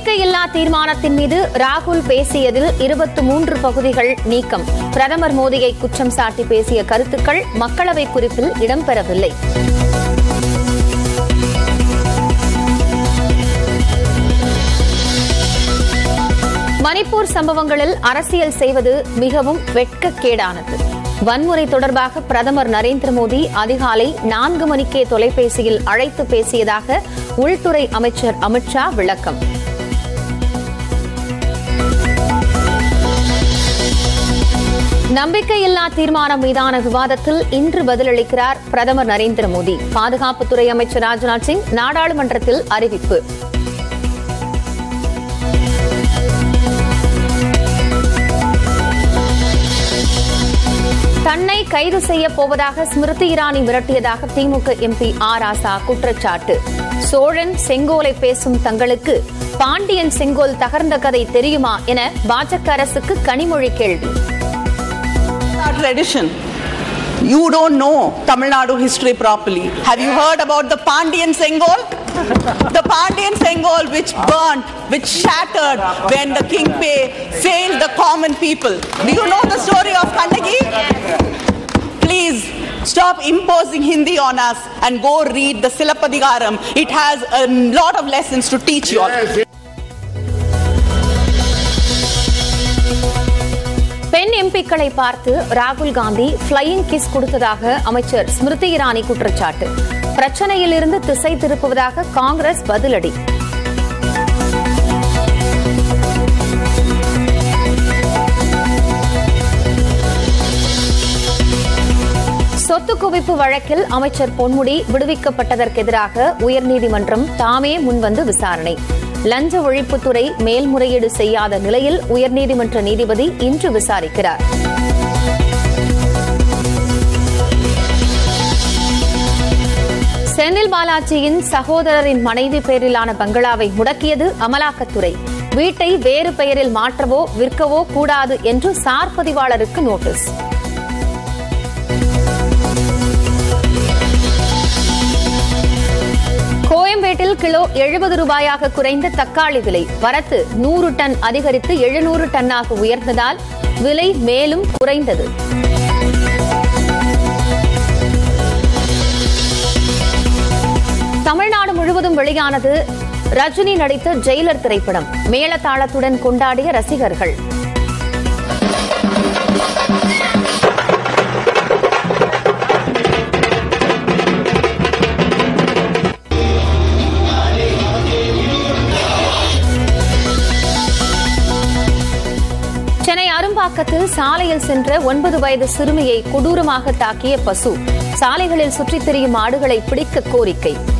நம்பிக்கையில்லா தீர்மானத்தின் மீது ராகுல் பேசியதில் இருபத்தி மூன்று பகுதிகள் நீக்கம் பிரதமர் மோடியை குற்றம் சாட்டி பேசிய கருத்துக்கள் மக்களவை குறிப்பில் இடம்பெறவில்லை மணிப்பூர் சம்பவங்களில் அரசியல் செய்வது மிகவும் வெட்கக்கேடானது வன்முறை தொடர்பாக பிரதமர் நரேந்திர மோடி அதிகாலை நான்கு மணிக்கே தொலைபேசியில் அழைத்து பேசியதாக உள்துறை அமைச்சர் அமித்ஷா விளக்கம் நம்பிக்கையில்லா தீர்மானம் மீதான விவாதத்தில் இன்று பதிலளிக்கிறார் பிரதமர் நரேந்திர மோடி பாதுகாப்புத்துறை அமைச்சர் ராஜ்நாத் சிங் நாடாளுமன்றத்தில் அறிவிப்பு தன்னை கைது செய்ய போவதாக ஸ்மிருதி இரானி மிரட்டியதாக திமுக எம்பி ஆர் ஆசா குற்றச்சாட்டு சோழன் செங்கோலை பேசும் தங்களுக்கு பாண்டியன் செங்கோல் தகர்ந்த கதை தெரியுமா என பாஜக அரசுக்கு கனிமொழி கேள்வி our tradition. You don't know Tamil Nadu history properly. Have you heard about the Pandian Sengol? the Pandian Sengol which burned, which shattered when the king Pei failed the common people. Do you know the story of Kandagi? Please stop imposing Hindi on us and go read the Silapadigaram. It has a lot of lessons to teach you all. பெண் எம்பிக்களை பார்த்து ராகுல் Gandhi flying kiss கொடுத்ததாக அமைச்சர் ஸ்மிருதி இரானி குற்றச்சாட்டு பிரச்சனையிலிருந்து திசை திருப்புவதாக காங்கிரஸ் பதிலடி சொத்து குவிப்பு வழக்கில் அமைச்சர் பொன்முடி விடுவிக்கப்பட்டதற்கு எதிராக உயர்நீதிமன்றம் தாமே முன்வந்து விசாரணை லஞ்ச ஒழிப்புத்துறை மேல்முறையீடு செய்யாத நிலையில் உயர்நீதிமன்ற நீதிபதி இன்று விசாரிக்கிறார் செந்தில் பாலாஜியின் சகோதரரின் மனைவி பெயரிலான பங்களாவை முடக்கியது அமலாக்கத்துறை வீட்டை வேறு பெயரில் மாற்றவோ விற்கவோ கூடாது என்று சார் பதிவாளருக்கு நோட்டீஸ் கோயம்பேட்டில் கிலோ எழுபது ரூபாயாக குறைந்த தக்காளி விலை வரத்து நூறு டன் அதிகரித்து எழுநூறு டன்னாக உயர்ந்ததால் விலை மேலும் குறைந்தது தமிழ்நாடு முழுவதும் வெளியானது ரஜினி நடித்த ஜெயிலர் திரைப்படம் மேளதாளத்துடன் கொண்டாடிய ரசிகர்கள் சென்னை அரும்பாக்கத்தில் சாலையில் சென்ற ஒன்பது வயது சிறுமியை கொடூரமாக தாக்கிய பசு சாலைகளில் சுற்றித் திரியும் ஆடுகளை பிடிக்க கோரிக்கை